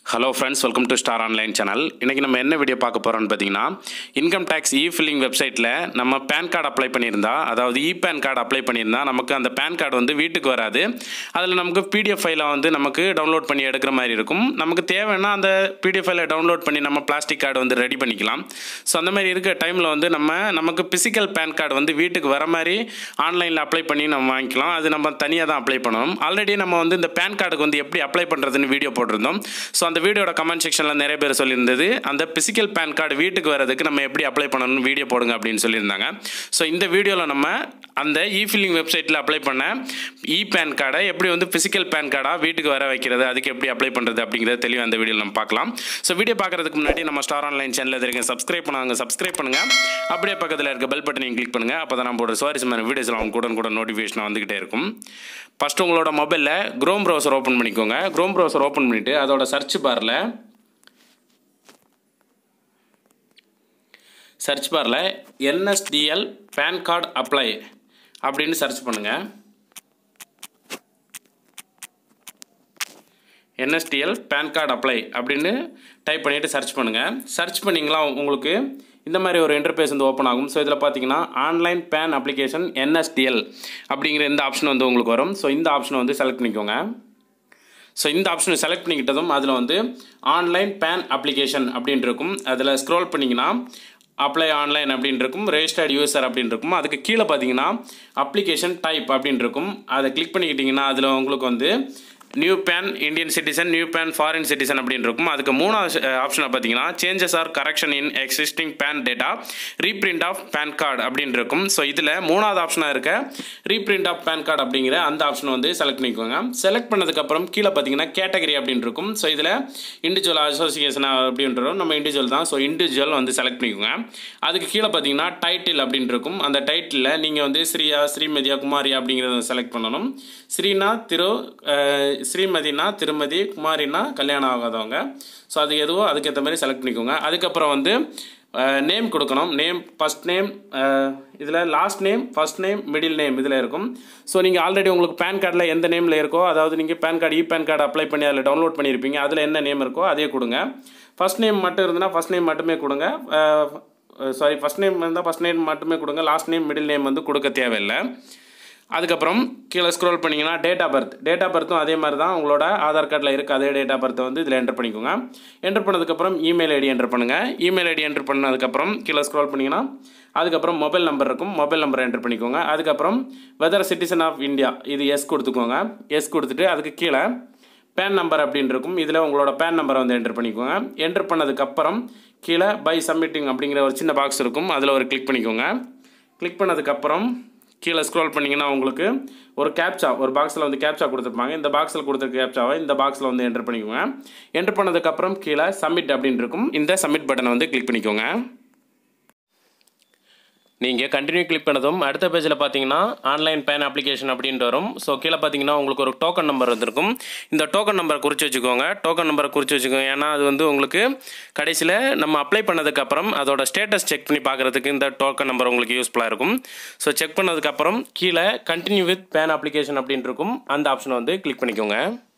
hello friends welcome to star online channel இன்றைக்கி நம்ம என்ன வீடியோ பார்க்க போகிறோம்னு பார்த்தீங்கன்னா இன்கம் டேக்ஸ் இ ஃபில்லிங் வெப்சைட்டில் நம்ம பேன் கார்டு அப்ளை பண்ணியிருந்தா அதாவது இ பேன் கார்டு அப்ளை பண்ணியிருந்தா நமக்கு அந்த பேன் கார்டு வந்து வீட்டுக்கு வராது அதில் நமக்கு பிடிஎஃப் ஃபைலாக வந்து நமக்கு டவுன்லோட் பண்ணி எடுக்கிற மாதிரி இருக்கும் நமக்கு தேவைன்னா அந்த பிடிஎஃப் ஃபைலை டவுன்லோட் பண்ணி நம்ம பிளாஸ்டிக் கார்டு வந்து ரெடி பண்ணிக்கலாம் ஸோ அந்த மாதிரி இருக்கிற டைமில் வந்து நம்ம நமக்கு பிசிக்கல் பேன் கார்டு வந்து வீட்டுக்கு வர மாதிரி ஆன்லைனில் அப்ளை பண்ணி நம்ம வாங்கிக்கலாம் அது நம்ம தனியாக தான் அப்ளை பண்ணணும் ஆல்ரெடி நம்ம வந்து இந்த பேன் கார்டுக்கு வந்து எப்படி அப்ளை பண்ணுறதுன்னு வீடியோ போட்டிருந்தோம் ஸோ அந்த வீடியோட கமெண்ட் செக்ஷனில் நிறைய பேர் சொல்லியிருந்தது அந்த பிசிக்கல் பேன் கார்டு வீட்டுக்கு வரதுக்கு நம்ம எப்படி அப்ளை பண்ணணும்னு வீடியோ போடுங்க அப்படின்னு சொல்லியிருந்தாங்க ஸோ இந்த வீடியோவில் நம்ம அந்த இ ஃபில்லிங் வெப்சைட்டில் அப்ளை பண்ண இ பேன் கார்டை எப்படி வந்து பிசிக்கல் பேன் கார்டாக வீட்டுக்கு வர வைக்கிறது அதுக்கு எப்படி அப்ளை பண்ணுறது அப்படிங்கிறத தெளிவாக அந்த வீடியோவில் நம்ம பார்க்கலாம் ஸோ வீடியோ பார்க்குறதுக்கு முன்னாடி நம்ம ஸ்டார் ஆன்லைன் சேனலில் இருக்க சப்ஸ்கிரைப் பண்ணாங்க சப்ஸ்கிரைப் பண்ணுங்கள் அப்படியே பக்கத்தில் இருக்க பெல் பட்டனையும் கிளிக் பண்ணுங்கள் அப்போ தான் நம்ம போடுற சுவாரஸ்யமான வீடியோஸ்லாம் அவங்க கூட கூட நோட்டிஃபிகேஷன் வந்துக்கிட்டே இருக்கும் ஃபஸ்ட்டு உங்களோட மொபைலில் க்ரோம் ப்ரௌசர் ஓப்பன் பண்ணிக்கோங்க க்ரோம் ப்ரௌசர் ஓப்பன் பண்ணிவிட்டு அதோட சர்ச் பாரில் சர்ச் பாரில் என்எஸ்டிஎல் பேன் கார்டு அப்ளை அப்படின்னு சர்ச் பண்ணுங்கள் என்எஸ்டிஎல் பேன் கார்டு அப்ளை அப்படின்னு டைப் பண்ணிவிட்டு சர்ச் பண்ணுங்கள் சர்ச் பண்ணிங்களா உங்களுக்கு இந்த மாதிரி ஒரு இன்டர்பேஸ் வந்து ஓப்பன் ஆகும் ஸோ இதில் பார்த்தீங்கன்னா ஆன்லைன் பேன் அப்ளிகேஷன் என்எஸ்டிஎல் அப்படிங்கிற இந்த ஆப்ஷன் வந்து உங்களுக்கு வரும் ஸோ இந்த ஆப்ஷனை வந்து செலக்ட் பண்ணிக்கோங்க ஸோ இந்த ஆப்ஷனை செலக்ட் பண்ணிக்கிட்டதும் அதில் வந்து ஆன்லைன் பேன் அப்ளிகேஷன் அப்படின்னு இருக்கும் அதில் ஸ்க்ரோல் பண்ணிங்கன்னா அப்ளை ஆன்லைன் அப்படின்னு இருக்கும் ரெஜிஸ்டர்ட் யூசர் அப்படின்னு இருக்கும் அதுக்கு கீழே பார்த்தீங்கன்னா அப்ளிகேஷன் டைப் அப்படின்னு இருக்கும் அதை கிளிக் பண்ணிக்கிட்டிங்கன்னா அதில் உங்களுக்கு வந்து new PAN Indian citizen new PAN foreign citizen அப்படின்னு இருக்கும் அதுக்கு மூணாவது ஆப்ஷனை பார்த்தீங்கன்னா changes or correction in existing PAN data reprint of PAN card அப்படின்னு இருக்கும் ஸோ இதில் மூணாவது ஆப்ஷனாக இருக்க ரீப்ரிண்ட் ஆஃப் பேன் கார்டு அப்படிங்கிற அந்த ஆப்ஷனை வந்து செலக்ட் பண்ணிக்கோங்க செலக்ட் பண்ணதுக்கப்புறம் கீழே பார்த்தீங்கன்னா கேட்டகரி அப்படின்னு இருக்கும் ஸோ இதில் இண்டிவிஜுவல் அசோசியேஷன் அப்படின்றோம் நம்ம இண்டிவிஜுவல் தான் ஸோ இண்டிவிஜுவல் வந்து செலக்ட் பண்ணிக்கோங்க அதுக்கு கீழே பார்த்தீங்கன்னா டைட்டில் அப்படின்னு இருக்கும் அந்த டைட்டிலில் நீங்கள் வந்து ஸ்ரீயா ஸ்ரீமதியா குமாரியா அப்படிங்கிறத செலக்ட் பண்ணணும் ஸ்ரீனா திரு ஸ்ரீமதினா திருமதி குமாரினா கல்யாணம் ஆகாதவங்க ஸோ அது எதுவோ அதுக்கேற்ற மாதிரி செலக்ட் பண்ணிக்கோங்க அதுக்கப்புறம் வந்து நேம் கொடுக்கணும் நேம் ஃபஸ்ட் நேம் இதில் last name first name middle name இதில் இருக்கும் ஸோ நீங்கள் ஆல்ரெடி உங்களுக்கு பேன் கார்டில் எந்த நேமில் இருக்கோ அதாவது நீங்கள் PAN card e PAN card apply பண்ணி அதில் டவுன்லோட் பண்ணியிருப்பீங்க அதில் என்ன நேம் இருக்கோ அதே கொடுங்க ஃபஸ்ட் நேம் மட்டும் இருந்ததுன்னா ஃபஸ்ட் நேம் மட்டுமே கொடுங்க சாரி ஃபஸ்ட் நேம் இருந்தால் ஃபஸ்ட் நேம் மட்டுமே கொடுங்க லாஸ்ட் நேம் மிடில் நேம் வந்து கொடுக்க தேவையில்லை அதுக்கப்புறம் கீழே ஸ்க்ரோல் பண்ணிங்கன்னா date of birth date of பர்த்தும் அதே மாதிரி தான் உங்களோட ஆதார் கார்டில் இருக்க அதே டேட் ஆஃப் பர்த்தை வந்து இதில் என்டர் பண்ணிக்கோங்க என்டர் பண்ணதுக்கப்புறம் இமெயில் ஐடி என்டர் பண்ணுங்கள் இமெயில் ஐடி என்டர் பண்ணதுக்கப்புறம் கீழே ஸ்க்ரோல் பண்ணிங்கன்னா அதுக்கப்புறம் மொபைல் நம்பர் இருக்கும் மொபைல் நம்பரை என்டர் பண்ணிக்கோங்க அதுக்கப்புறம் வெதர் சிட்டிசன் ஆஃப் இந்தியா இது எஸ் கொடுத்துக்கோங்க எஸ் கொடுத்துட்டு அதுக்கு கீழே பேன் நம்பர் அப்படின்னு இருக்கும் இதில் உங்களோட பேன் நம்பரை வந்து என்டர் பண்ணிக்கோங்க என்டர் பண்ணதுக்கப்புறம் கீழே பை சப்மிட்டிங் அப்படிங்கிற ஒரு சின்ன பாக்ஸ் இருக்கும் அதில் ஒரு கிளிக் பண்ணிக்கோங்க கிளிக் பண்ணதுக்கப்புறம் கீழே ஸ்க்ரோல் பண்ணிங்கன்னா உங்களுக்கு ஒரு கேப்சா ஒரு பாக்ஸில் வந்து கேப்சா கொடுத்துருப்பாங்க இந்த பாக்ஸில் கொடுத்துருக்க கேப்சாவை இந்த பாக்ஸில் வந்து என்டர் பண்ணிக்கோங்க என்டர் பண்ணதுக்கப்புறம் கீழே சப்மிட் அப்படின்னு இருக்கும் இந்த சப்மிட் பட்டனை வந்து கிளிக் பண்ணிக்கோங்க நீங்கள் கண்டினியூ கிளிக் பண்ணதும் அடுத்த பேஜில் பார்த்தீங்கன்னா ஆன்லைன் பேன் அப்ளிகேஷன் அப்படின்ட்டு வரும் ஸோ கீழே பார்த்தீங்கன்னா உங்களுக்கு ஒரு டோக்கன் நம்பர் வந்திருக்கும் இந்த டோக்கன் நம்பரை குறித்து வச்சுக்கோங்க டோக்கன் நம்பரை குறித்து வச்சுக்கோங்க ஏன்னா அது வந்து உங்களுக்கு கடைசியில் நம்ம அப்ளை பண்ணதுக்கப்புறம் அதோட ஸ்டேட்டஸ் செக் பண்ணி பார்க்குறதுக்கு இந்த டோக்கன் நம்பர் உங்களுக்கு யூஸ்ஃபுல்லாக இருக்கும் ஸோ செக் பண்ணதுக்கப்புறம் கீழே கண்டினியூ வித் பேன் அப்ளிகேஷன் அப்படின்ட்டு இருக்கும் அந்த ஆப்ஷனை வந்து கிளிக் பண்ணிக்கோங்க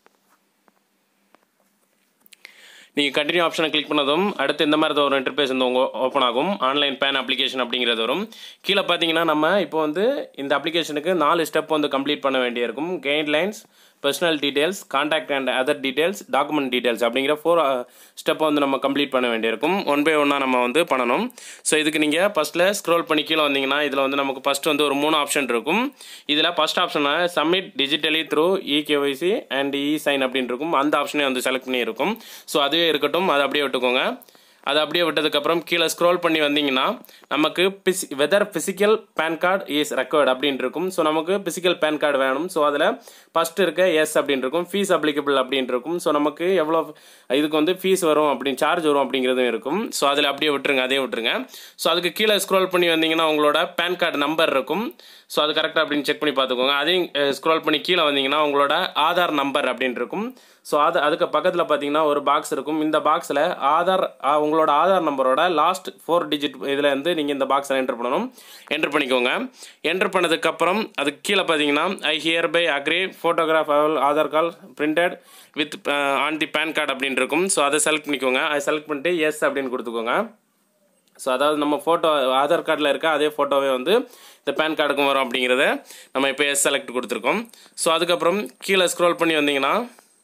நீங்கள் கண்டினியூ ஆப்ஷனை கிளிக் பண்ணதும் அடுத்து இந்த மாதிரி ஒரு இன்டர்பேஸ் வந்து உங்கள் ஓப்பன் ஆகும் ஆன்லைன் பேன் அப்ளிகேஷன் அப்படிங்கிறது வரும் கீழே பார்த்தீங்கன்னா நம்ம இப்போ வந்து இந்த அப்ளிகேஷனுக்கு நாலு ஸ்டெப் வந்து கம்ப்ளீட் பண்ண வேண்டியிருக்கும் guidelines personal details contact and other details document details அப்படிங்கிற ஃபோர் ஸ்டெப்பை வந்து நம்ம கம்ப்ளீட் பண்ண வேண்டியிருக்கும் ஒன் பை ஒன்னாக நம்ம வந்து பண்ணணும் ஸோ இதுக்கு நீங்கள் ஃபஸ்ட்டில் ஸ்க்ரோல் பண்ணி கீழே வந்தீங்கன்னா இதில் வந்து நமக்கு ஃபஸ்ட் வந்து ஒரு மூணு ஆப்ஷன் இருக்கும் இதில் ஃபஸ்ட் ஆப்ஷனை submit digitally through e KYC and e sign அப்படின்னு இருக்கும் அந்த ஆப்ஷனே வந்து செலக்ட் பண்ணியிருக்கும் ஸோ அதுவே இருக்கட்டும் அதை அப்படியே விட்டுக்கோங்க அதை அப்படியே விட்டதுக்கப்புறம் கீழே ஸ்க்ரோல் பண்ணி வந்தீங்கன்னா நமக்கு பிஸ் whether physical PAN card is required அப்படின்னு இருக்கும் ஸோ நமக்கு ஃபிசிக்கல் பேன் கார்டு வேணும் ஸோ அதில் ஃபஸ்ட்டு இருக்க எஸ் அப்படின்னு இருக்கும் ஃபீஸ் அப்ளிகபிள் அப்படின்னு இருக்கும் ஸோ நமக்கு எவ்வளோ இதுக்கு வந்து ஃபீஸ் வரும் அப்படின்னு சார்ஜ் வரும் அப்படிங்கிறதும் இருக்கும் ஸோ அதில் அப்படியே விட்டுருங்க அதே விட்டுருங்க ஸோ அதுக்கு கீழே ஸ்க்ரோல் பண்ணி வந்தீங்கன்னா உங்களோட பேன் கார்டு நம்பர் இருக்கும் ஸோ அது கரெக்டாக அப்படின்னு செக் பண்ணி பார்த்துக்கோங்க அதையும் ஸ்க்ரோல் பண்ணி கீழே வந்தீங்கன்னா உங்களோட ஆதார் நம்பர் அப்படின்னு இருக்கும் ஸோ அது அதுக்கு பக்கத்தில் பார்த்தீங்கன்னா ஒரு பாக்ஸ் இருக்கும் இந்த பாக்ஸில் ஆதார் உங்களோட ஆதார் நம்பரோட லாஸ்ட் ஃபோர் டிஜிட் இதில் வந்து நீங்கள் இந்த பாக்ஸில் என்டர் பண்ணணும் என்டர் பண்ணிக்கோங்க என்டர் பண்ணதுக்கப்புறம் அதுக்கு கீழே பார்த்தீங்கன்னா I hereby agree photograph Aadhaar card printed with on the PAN card அப்படின்னு இருக்கும் ஸோ அதை செலக்ட் பண்ணிக்கோங்க அதை செலக்ட் பண்ணிட்டு எஸ் அப்படின்னு கொடுத்துக்கோங்க ஸோ அதாவது நம்ம ஃபோட்டோ ஆதார் கார்டில் இருக்க அதே ஃபோட்டோவே வந்து இந்த பேன் கார்டுக்கும் வரும் அப்படிங்கிறத நம்ம இப்போ எஸ் செலக்ட் கொடுத்துருக்கோம் ஸோ அதுக்கப்புறம் கீழே ஸ்க்ரோல் பண்ணி வந்தீங்கன்னா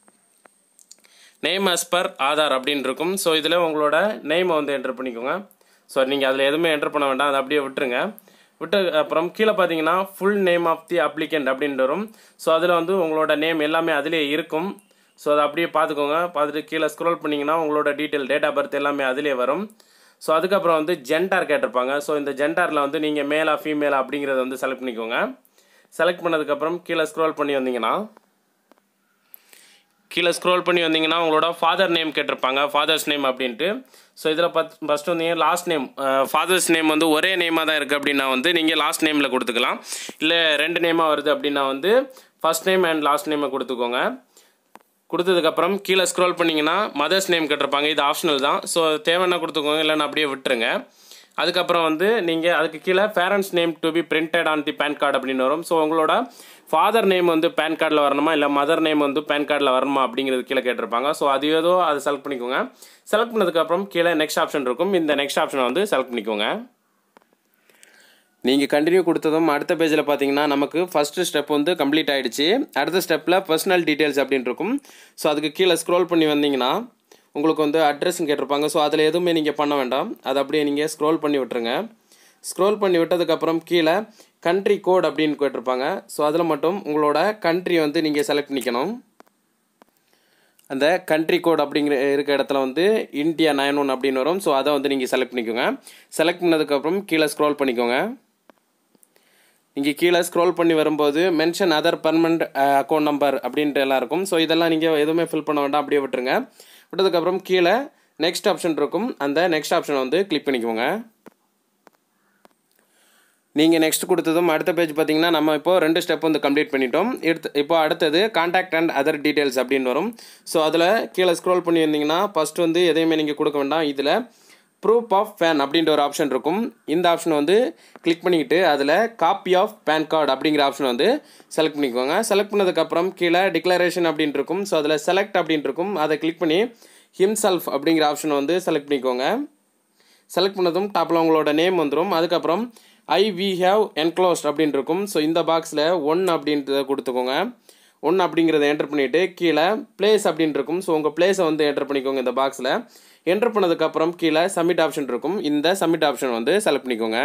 நேம் as பர் ஆதார் அப்படின்னு இருக்கும் ஸோ இதில் உங்களோட நேமை வந்து என்டர் பண்ணிக்கோங்க ஸோ நீங்கள் அதில் எதுவுமே என்டர் பண்ண வேண்டாம் அதை அப்படியே விட்டுருங்க விட்டு அப்புறம் கீழே பார்த்தீங்கன்னா full name of the applicant அப்படின்ட்டு வரும் ஸோ அதில் வந்து உங்களோட நேம் எல்லாமே அதிலே இருக்கும் ஸோ அதை அப்படியே பார்த்துக்கோங்க பார்த்துட்டு கீழே ஸ்க்ரோல் பண்ணிங்கன்னா உங்களோட டீட்டெயில் டேட் ஆஃப் பர்த் எல்லாமே அதிலே வரும் ஸோ அதுக்கப்புறம் வந்து ஜென்டார் கேட்டிருப்பாங்க ஸோ இந்த ஜென்டாரில் வந்து நீங்கள் மேலா ஃபீமேலா அப்படிங்கிறத வந்து செலக்ட் பண்ணிக்கோங்க செலக்ட் பண்ணதுக்கப்புறம் கீழே ஸ்க்ரோல் பண்ணி வந்தீங்கன்னா கீழே ஸ்க்ரோல் பண்ணி வந்தீங்கன்னா உங்களோட ஃபாதர் நேம் கேட்டிருப்பாங்க ஃபாதர்ஸ் நேம் அப்படின்ட்டு ஸோ இதில் பத் ஃபஸ்ட்டு வந்தீங்க லாஸ்ட் நேம் ஃபாதர்ஸ் நேம் வந்து ஒரே நேமாக தான் இருக்குது அப்படின்னா வந்து நீங்கள் லாஸ்ட் நேமில் கொடுத்துக்கலாம் இல்லை ரெண்டு நேமாக வருது அப்படின்னா வந்து ஃபஸ்ட் நேம் அண்ட் லாஸ்ட் நேமை கொடுத்துக்கோங்க கொடுத்ததுக்கப்புறம் கீழே ஸ்க்ரோல் பண்ணிங்கன்னா மதர்ஸ் நேம் கேட்டிருப்பாங்க இது ஆப்ஷனல் தான் ஸோ தேவைன்னா கொடுத்துக்கோங்க இல்லைன்னா அப்படியே விட்டுருங்க அதுக்கப்புறம் வந்து நீங்கள் அதுக்கு கீழே parents name to be printed on the PAN card அப்படின்னு வரும் ஸோ உங்களோட ஃபாதர் நேம் வந்து பேன் கார்டில் வரணுமா இல்லை மதர் நேம் வந்து பேன் கார்டில் வரணுமா அப்படிங்கிறது கீழே கேட்டிருப்பாங்க ஸோ அது ஏதோ அதை செலக்ட் பண்ணிக்கோங்க செலக்ட் பண்ணதுக்கப்புறம் கீழே நெக்ஸ்ட் ஆப்ஷன் இருக்கும் இந்த நெக்ஸ்ட் ஆப்ஷனை வந்து செலக்ட் பண்ணிக்கோங்க நீங்கள் கண்டினியூ கொடுத்ததும் அடுத்த பேஜில் பார்த்தீங்கன்னா நமக்கு ஃபஸ்ட்டு ஸ்டெப் வந்து கம்ப்ளீட் ஆகிடுச்சு அடுத்த ஸ்டெப்பில் பர்சனல் டீட்டெயில்ஸ் அப்படின்னு இருக்கும் ஸோ அதுக்கு கீழே ஸ்க்ரோல் பண்ணி வந்தீங்கன்னா உங்களுக்கு வந்து அட்ரஸ்ன்னு கேட்டிருப்பாங்க ஸோ அதில் எதுவுமே நீங்கள் பண்ண வேண்டாம் அதை அப்படியே நீங்கள் ஸ்க்ரோல் பண்ணி விட்டுருங்க ஸ்க்ரோல் பண்ணி விட்டதுக்கப்புறம் கீழே கண்ட்ரி கோட் அப்படின்னு கேட்டிருப்பாங்க ஸோ அதில் மட்டும் உங்களோட கண்ட்ரி வந்து நீங்கள் செலக்ட் பண்ணிக்கணும் அந்த கண்ட்ரி கோட் அப்படிங்கிற இருக்க இடத்துல வந்து இந்தியா நைன் ஒன் அப்படின்னு வரும் ஸோ அதை வந்து நீங்கள் செலக்ட் பண்ணிக்கோங்க செலக்ட் பண்ணதுக்கப்புறம் கீழே ஸ்க்ரோல் பண்ணிக்கோங்க இங்கே கீழே ஸ்க்ரோல் பண்ணி வரும்போது mention other permanent account number அப்படின்ட்டு எல்லாம் இருக்கும் ஸோ இதெல்லாம் நீங்கள் எதுவுமே ஃபில் பண்ண வேண்டாம் அப்படியே விட்டுருங்க விட்டதுக்கப்புறம் கீழே நெக்ஸ்ட் ஆப்ஷன் இருக்கும் அந்த நெக்ஸ்ட் ஆப்ஷனை வந்து கிளிக் பண்ணிக்கோங்க நீங்கள் நெக்ஸ்ட் கொடுத்ததும் அடுத்த பேஜ் பார்த்தீங்கன்னா நம்ம இப்போ ரெண்டு ஸ்டெப் வந்து கம்ப்ளீட் பண்ணிட்டோம் எடுத்து இப்போ அடுத்தது காண்டாக்ட் அண்ட் அதர் டீட்டெயில்ஸ் அப்படின்னு வரும் ஸோ அதில் கீழே ஸ்க்ரோல் பண்ணி வந்தீங்கன்னா ஃபஸ்ட் வந்து எதையுமே நீங்கள் கொடுக்க வேண்டாம் இதில் ப்ரூஃப் ஆஃப் பேன் அப்படின்ற ஒரு ஆப்ஷன் இருக்கும் இந்த ஆப்ஷனை வந்து கிளிக் பண்ணிக்கிட்டு அதில் காப்பி ஆஃப் பேன் கார்டு அப்படிங்கிற ஆப்ஷனை வந்து செலக்ட் பண்ணிக்கோங்க செலக்ட் பண்ணதுக்கப்புறம் கீழே டிக்ளரேஷன் அப்படின்ட்டு இருக்கும் ஸோ அதில் செலக்ட் அப்படின்ட்டு இருக்கும் அதை கிளிக் பண்ணி ஹிம்செல்ஃப் அப்படிங்கிற ஆப்ஷனை வந்து செலக்ட் பண்ணிக்கோங்க செலக்ட் பண்ணதும் டாப்பில் உங்களோட நேம் வந்துடும் அதுக்கப்புறம் ஐ வி ஹேவ் என்க்ளோஸ்ட் அப்படின்னு இருக்கும் ஸோ இந்த பாக்ஸில் ஒன் அப்படின்றத கொடுத்துக்கோங்க ஒன் அப்படிங்கிறத என்டர் பண்ணிவிட்டு கீழே பிளேஸ் அப்படின்னு இருக்கும் ஸோ உங்கள் பிளேஸை வந்து என்டர் பண்ணிக்கோங்க இந்த பாக்ஸில் என்டர் பண்ணதுக்கப்புறம் கீழே சப்மிட் ஆப்ஷன் இருக்கும் இந்த சப்மிட் ஆப்ஷன் வந்து செலக்ட் பண்ணிக்கோங்க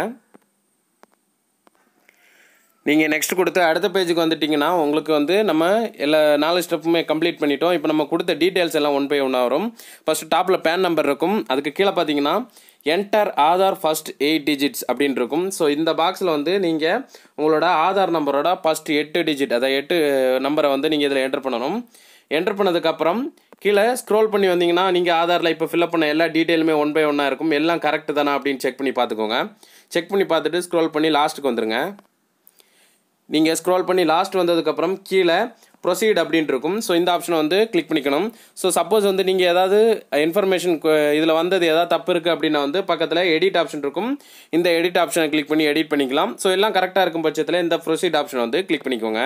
நீங்கள் நெக்ஸ்ட் கொடுத்து அடுத்த பேஜுக்கு வந்துட்டிங்கன்னா உங்களுக்கு வந்து நம்ம எல்லா நாலு ஸ்டெப்புமே கம்ப்ளீட் பண்ணிட்டோம் இப்போ நம்ம கொடுத்த டீட்டெயில்ஸ் எல்லாம் ஒன் பை ஒன்னாக வரும் ஃபஸ்ட்டு டாப்பில் பேன் நம்பர் இருக்கும் அதுக்கு கீழே பார்த்தீங்கன்னா enter Aadhaar first eight digits அப்படின்னு இருக்கும் ஸோ இந்த பாக்ஸில் வந்து நீங்கள் உங்களோட ஆதார் நம்பரோட ஃபஸ்ட் எட்டு டிஜிட் அதாவது எட்டு நம்பரை வந்து நீங்கள் இதில் என்டர் பண்ணணும் என்டர் பண்ணதுக்கப்புறம் கீழே ஸ்க்ரோல் பண்ணி வந்தீங்கன்னா நீங்கள் ஆதாரில் இப்போ ஃபில்அப் பண்ண எல்லா டீட்டெயிலுமே ஒன் பை ஒன்னாக இருக்கும் எல்லாம் கரெக்டு தானே அப்படின்னு செக் பண்ணி பார்த்துக்கோங்க செக் பண்ணி பார்த்துட்டு ஸ்க்ரோல் பண்ணி லாஸ்ட்டுக்கு வந்துருங்க நீங்கள் ஸ்க்ரோல் பண்ணி லாஸ்ட் வந்ததுக்கப்புறம் கீழே ப்ரொசீட் அப்படின்ட்டு இருக்கும் ஸோ இந்த ஆப்ஷனை வந்து கிளிக் பண்ணிக்கணும் ஸோ சப்போஸ் வந்து நீங்கள் ஏதாவது இன்ஃபர்மேஷன் இதில் வந்தது ஏதாவது தப்பு இருக்குது அப்படின்னா வந்து பக்கத்தில் எடிட் ஆப்ஷன் இருக்கும் இந்த எடிட் ஆப்ஷனை கிளிக் பண்ணி எடிட் பண்ணிக்கலாம் ஸோ எல்லாம் கரெக்டாக இருக்கும் பட்சத்தில் இந்த ப்ரொசீட் ஆப்ஷனை வந்து கிளிக் பண்ணிக்கோங்க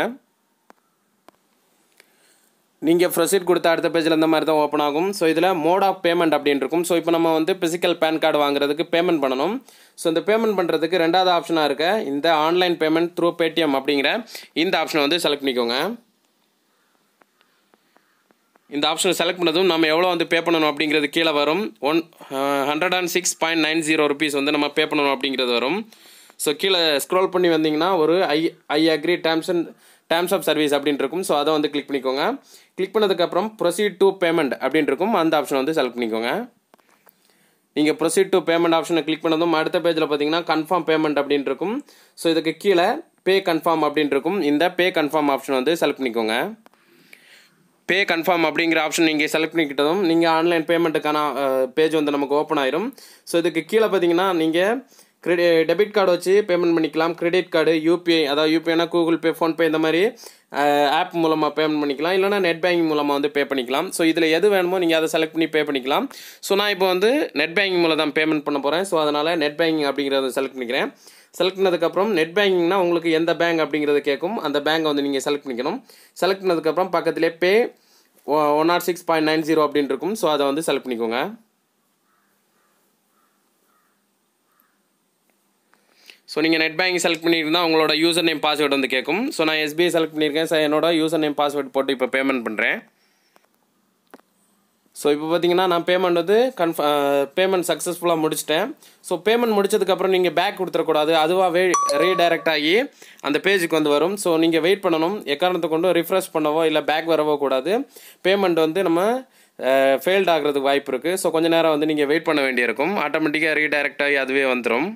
நீங்கள் ப்ரொசீட் கொடுத்த அடுத்த பேஜில் இந்த மாதிரி தான் ஓப்பன் ஆகும் ஸோ இதில் மோட் ஆஃப் பேமெண்ட் அப்படின்னு இருக்கும் ஸோ இப்போ நம்ம வந்து பிசிக்கல் பேன் கார்டு வாங்குறதுக்கு பேமெண்ட் பண்ணணும் ஸோ இந்த பேமெண்ட் பண்ணுறதுக்கு ரெண்டாவது ஆப்ஷனாக இருக்க இந்த ஆன்லைன் பேமெண்ட் த்ரூ பேடிஎம் அப்படிங்கிற இந்த ஆப்ஷனை வந்து செலக்ட் பண்ணிக்கோங்க இந்த ஆப்ஷனை செலக்ட் பண்ணதும் நம்ம எவ்வளோ வந்து பே பண்ணணும் அப்படிங்கிறது கீழே வரும் one hundred and six point nine zero rupees வந்து நம்ம பே பண்ணணும் அப்படிங்கிறது வரும் ஸோ கீழே ஸ்க்ரோல் பண்ணி வந்தீங்கன்னா ஒரு I I agree terms and terms of service அப்படின்னு இருக்கும் ஸோ அதை வந்து கிளிக் பண்ணிக்கோங்க கிளிக் பண்ணதுக்கப்புறம் ப்ரொசீட் டு பேமெண்ட் அப்படின்ட்டு இருக்கும் அந்த ஆப்ஷனை வந்து செலக்ட் பண்ணிக்கோங்க நீங்கள் ப்ரொசீட் டு பேமெண்ட் ஆப்ஷனை கிளிக் பண்ணதும் அடுத்த பேஜில் பார்த்தீங்கன்னா கன்ஃபார்ம் பேமெண்ட் அப்படின்னு இருக்கும் ஸோ இதுக்கு கீழே பே கன்ஃபார்ம் அப்படின்னு இருக்கும் இந்த பே கன்ஃபார்ம் ஆப்ஷன் வந்து செலக்ட் பண்ணிக்கோங்க பே கன்ஃபார்ம் அப்படிங்கிற ஆப்ஷன் நீங்கள் செலக்ட் பண்ணிக்கிட்டதும் நீங்கள் ஆன்லைன் பேமெண்ட்டுக்கான பேஜ் வந்து நமக்கு ஓப்பன் ஆயிரும் ஸோ இதுக்கு கீழே பார்த்தீங்கன்னா நீங்கள் கிரெடி டெபிட் கார்டு வச்சு பேமெண்ட் பண்ணிக்கலாம் கிரெடிட் கார்டு யூபிஐ அதாவது யூபிஐனா கூகுள் பே ஃபோன்பே இந்த மாதிரி ஆப் மூலமாக பேமெண்ட் பண்ணிக்கலாம் இல்லைனா நெட் பேங்கிங் மூலமாக வந்து பே பண்ணிக்கலாம் ஸோ இதில் எது வேணுமோ நீங்கள் அதை செலக்ட் பண்ணி பே பண்ணிக்கலாம் ஸோ நான் இப்போ வந்து நெட் பேங்கிங் மூலம் தான் பேமெண்ட் பண்ண போகிறேன் ஸோ அதனால் நெட் பேங்கிங் அப்படிங்கிறத செலக்ட் பண்ணிக்கிறேன் செலக்ட் பண்ணதுக்கப்புறம் நெட் பேங்கிங்னா உங்களுக்கு எந்த பேங்க் அப்படிங்கிறது கேட்கும் அந்த பேங்கை வந்து நீங்கள் செலக்ட் பண்ணிக்கணும் செலக்ட் பண்ணதுக்கப்புறம் பக்கத்திலே pay one nought six point nine zero அப்படின்னு இருக்கும் ஸோ அதை வந்து செலக்ட் பண்ணிக்கோங்க ஸோ நீங்கள் நெட் பேங்கிங் செலக்ட் பண்ணியிருந்தால் உங்களோட யூசர் நேம் பாஸ்வேர்டு வந்து கேட்கும் ஸோ நான் எஸ்பிஐ செலக்ட் பண்ணியிருக்கேன் ஸோ என்னோட யூசர் நேம் பாஸ்வேர்டு போட்டு இப்போ பேமெண்ட் பண்ணுறேன் ஸோ இப்போ பார்த்தீங்கன்னா நான் பேமெண்ட் வந்து கன்ஃப பேமெண்ட் சக்ஸஸ்ஃபுல்லாக முடிச்சிட்டேன் ஸோ பேமெண்ட் முடிச்சதுக்கப்புறம் நீங்கள் பேக் கொடுத்துடக்கூடாது அதுவாகவே ரீடைரக்ட் ஆகி அந்த பேஜுக்கு வந்து வரும் ஸோ நீங்கள் வெயிட் பண்ணணும் எக்காரணத்தை கொண்டு ரிஃப்ரெஷ் பண்ணவோ இல்லை பேக் வரவோ கூடாது பேமெண்ட் வந்து நம்ம ஃபெயில்ட் ஆகிறதுக்கு வாய்ப்பு இருக்குது ஸோ கொஞ்ச நேரம் வந்து நீங்கள் வெயிட் பண்ண வேண்டியிருக்கும் ஆட்டோமேட்டிக்காக ரீடைரக்ட் ஆகி அதுவே வந்துடும்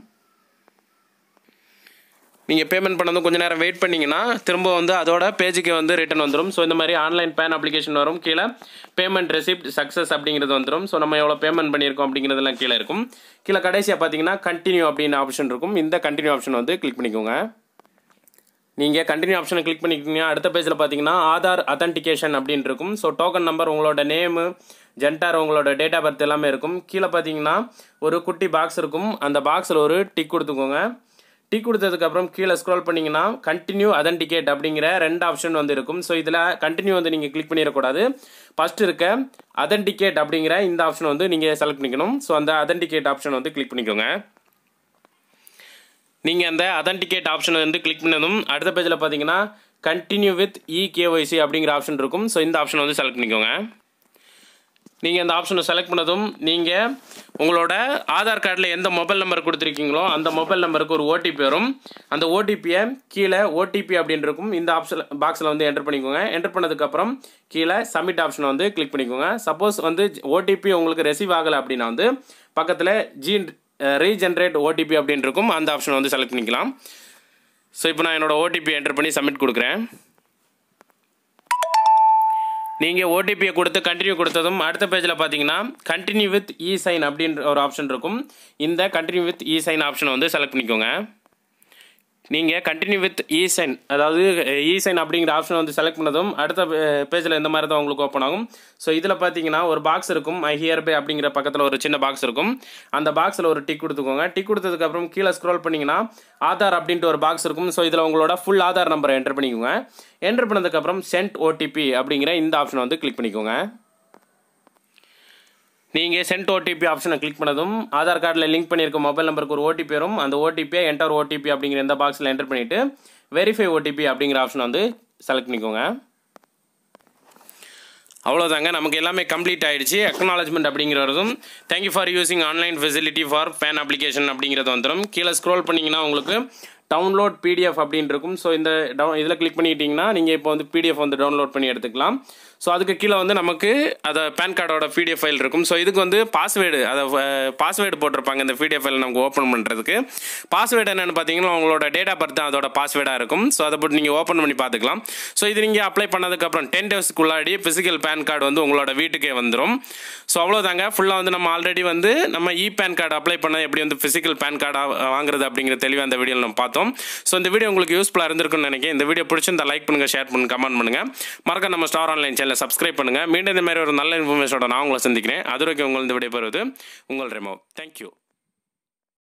நீங்கள் பேமெண்ட் பண்ணதும் கொஞ்சம் நேரம் வெயிட் பண்ணிங்கன்னா திரும்ப வந்து அதோட பேஜுக்கு வந்து ரிட்டன் வந்துடும் ஸோ இந்த மாதிரி ஆன்லைன் பேன் அப்ளிகேஷன் வரும் கீழே பேமெண்ட் ரெசிப்ட் சக்ஸஸ் அப்படிங்கிறது வந்துடும் ஸோ நம்ம எவ்வளோ பேமெண்ட் பண்ணியிருக்கோம் அப்படிங்கிறதெல்லாம் கீழே இருக்கும் கீழே கடைசியாக பார்த்தீங்கன்னா கண்டினியூ அப்படின்னு ஆப்ஷன் இருக்கும் இந்த கண்டினியூ ஆப்ஷன் வந்து கிளிக் பண்ணிக்கோங்க நீங்கள் கண்டினியூ ஆப்ஷனை கிளிக் பண்ணிக்கிட்டீங்கன்னா அடுத்த பேஜில் பார்த்தீங்கன்னா ஆதார் அத்தன்டிகேஷன் அப்படின்னு இருக்கும் ஸோ டோக்கன் நம்பர் உங்களோட நேமு ஜென்டார் உங்களோட டேட் ஆஃப் பர்த் எல்லாமே இருக்கும் கீழே பார்த்தீங்கன்னா ஒரு குட்டி பாக்ஸ் இருக்கும் அந்த பாக்ஸில் ஒரு டிக் கொடுத்துக்கோங்க டிக் கொடுத்ததுக்கப்புறம் கீழே ஸ்க்ரோல் பண்ணிங்கன்னா கண்டினியூ அதன்டிகேட் அப்படிங்கிற ரெண்டு ஆப்ஷன் வந்து இருக்கும் ஸோ இதில் கண்டினியூ வந்து நீங்கள் கிளிக் பண்ணிடக்கூடாது ஃபஸ்ட் இருக்க அதன்டிகேட் அப்படிங்கிற இந்த ஆப்ஷன் வந்து நீங்கள் செலக்ட் பண்ணிக்கணும் ஸோ அந்த அதன்டிகேட் ஆப்ஷன் வந்து கிளிக் பண்ணிக்கோங்க நீங்கள் அந்த அதன்டிகேட் ஆப்ஷனை வந்து கிளிக் பண்ணதும் அடுத்த பேஜில் பார்த்தீங்கன்னா கண்டினியூ வித் இ கேஒய்சி அப்படிங்கிற ஆப்ஷன் இருக்கும் ஸோ இந்த ஆப்ஷனை வந்து செலக்ட் பண்ணிக்கோங்க நீங்கள் அந்த ஆப்ஷனை செலக்ட் பண்ணதும் நீங்கள் உங்களோட ஆதார் கார்டில் எந்த மொபைல் நம்பர் கொடுத்துருக்கீங்களோ அந்த மொபைல் நம்பருக்கு ஒரு ஓடிபி வரும் அந்த ஓடிபியை கீழே ஓடிபி அப்படின்னு இருக்கும் இந்த ஆப்ஷன் பாக்ஸில் வந்து என்டர் பண்ணிக்கோங்க என்டர் பண்ணதுக்கப்புறம் கீழே சப்மிட் ஆப்ஷனை வந்து கிளிக் பண்ணிக்கோங்க சப்போஸ் வந்து ஓடிபி உங்களுக்கு ரெசீவ் ஆகலை அப்படின்னா வந்து பக்கத்தில் ஜி ரீஜென்ரேட் ஓடிபி அப்படின்னு இருக்கும் அந்த ஆப்ஷனை வந்து செலக்ட் பண்ணிக்கலாம் ஸோ இப்போ நான் என்னோட ஓடிபி என்டர் பண்ணி சப்மிட் கொடுக்குறேன் நீங்கள் ஓடிபியை கொடுத்து கண்டினியூ கொடுத்ததும் அடுத்த பேஜில் பார்த்தீங்கன்னா கண்டினியூ வித் இ சைன் அப்படின்ற ஒரு ஆப்ஷன் இருக்கும் இந்த கண்டினியூ வித் இ சைன் ஆப்ஷனை வந்து செலக்ட் பண்ணிக்கோங்க நீங்கள் கண்டினியூ வித் இ சைன் அதாவது இ சைன் அப்படிங்கிற ஆப்ஷன் வந்து செலக்ட் பண்ணதும் அடுத்த பேஜில் இந்த மாதிரி தான் உங்களுக்கு ஓப்பன் ஆகும் ஸோ இதில் பார்த்தீங்கன்னா ஒரு பாக்ஸ் இருக்கும் ஐ ஹியர் பே அப்படிங்கிற பக்கத்தில் ஒரு சின்ன பாக்ஸ் இருக்கும் அந்த பாக்ஸில் ஒரு டிக் கொடுத்துக்கோங்க டிக் கொடுத்ததுக்கப்புறம் கீழே ஸ்க்ரோல் பண்ணிங்கன்னா ஆதார் அப்படின்ட்டு ஒரு பாக்ஸ் இருக்கும் ஸோ இதில் உங்களோட ஃபுல் ஆதார் நம்பரை என்டர் பண்ணிக்கோங்க என்டர் பண்ணதுக்கப்புறம் சென்ட் ஓடிபி அப்படிங்கிற இந்த ஆப்ஷனை வந்து கிளிக் பண்ணிக்கோங்க நீங்கள் சென்ட் ஓடிபி ஆப்ஷனை கிளிக் பண்ணதும் ஆதார் கார்டில் லிங்க் பண்ணியிருக்க மொபைல் நம்பருக்கு ஒரு ஓடிபி வரும் அந்த ஓடிபியை என்டர் ஓடிபி அப்படிங்கிற இந்த பாக்ஸில் என்டர் பண்ணிவிட்டு வெரிஃபை ஓடிபி அப்படிங்கிற ஆப்ஷனை வந்து செலக்ட் பண்ணிக்கோங்க அவ்வளோதாங்க நமக்கு எல்லாமே கம்ப்ளீட் ஆகிடுச்சு அக்னாலஜ்மெண்ட் அப்படிங்கிறதும் thank you for using online facility for PAN application அப்படிங்கிறது வந்துடும் கீழே ஸ்க்ரோல் பண்ணிங்கன்னா உங்களுக்கு டவுன்லோட் பிடிஎஃப் அப்படின்னு இருக்கும் ஸோ இந்த டவு இதில் கிளிக் பண்ணிட்டீங்கன்னா நீங்கள் இப்போ வந்து பிடிஎஃப் வந்து டவுன்லோட் பண்ணி எடுத்துக்கலாம் ஸோ அதுக்கு கீழே வந்து நமக்கு அதை பேன் கார்டோட பிடிஎஃப் ஃபைல் இருக்கும் ஸோ இதுக்கு வந்து பாஸ்வேர்டு அதை பாஸ்வேர்டு போட்டிருப்பாங்க இந்த பிடிஎஃப் ஃபைல் நமக்கு ஓப்பன் பண்ணுறதுக்கு பாஸ்வேர்டு என்னென்னு பார்த்தீங்கன்னா உங்களோட டேட் ஆஃப் பர்த் தான் அதோட பாஸ்வேர்டாக இருக்கும் ஸோ அதை போட்டு நீங்கள் ஓப்பன் பண்ணி பார்த்துக்கலாம் ஸோ இது நீங்கள் அப்ளை பண்ணதுக்கப்புறம் டென் டேஸ்க்குள்ளாடி ஃபிசிக்கல் பேன் கார்டு வந்து உங்களோட வீட்டுக்கே வந்துடும் ஸோ அவ்வளோதாங்க ஃபுல்லாக வந்து நம்ம ஆல்ரெடி வந்து நம்ம இ பேன் கார்டு அப்ளை பண்ண எப்படி வந்து ஃபிசிக்கல் பேன் கார்டாக வாங்குறது அப்படிங்கிற தெளிவாக அந்த வீடியோவில் நம்ம பார்த்தோம் ஸோ இந்த வீடியோ உங்களுக்கு யூஸ்ஃபுல்லாக இருந்திருக்குன்னு நினைக்கிறேன் இந்த வீடியோ பிடிச்சிருந்தா லைக் பண்ணுங்கள் ஷேர் பண்ணுங்கள் கமெண்ட் பண்ணுங்கள் மறக்க நம்ம ஸ்டார் ஆன்லைன் சேனலை சப்ஸ்கிரைப் பண்ணுங்கள் மீண்டும் இந்த மாதிரி ஒரு நல்ல இன்ஃபர்மேஷனோட நான் உங்களை சந்திக்கிறேன் அது வரைக்கும் உங்கள் இந்த விடைபெறுவது உங்கள் ரெமோ தேங்க்யூ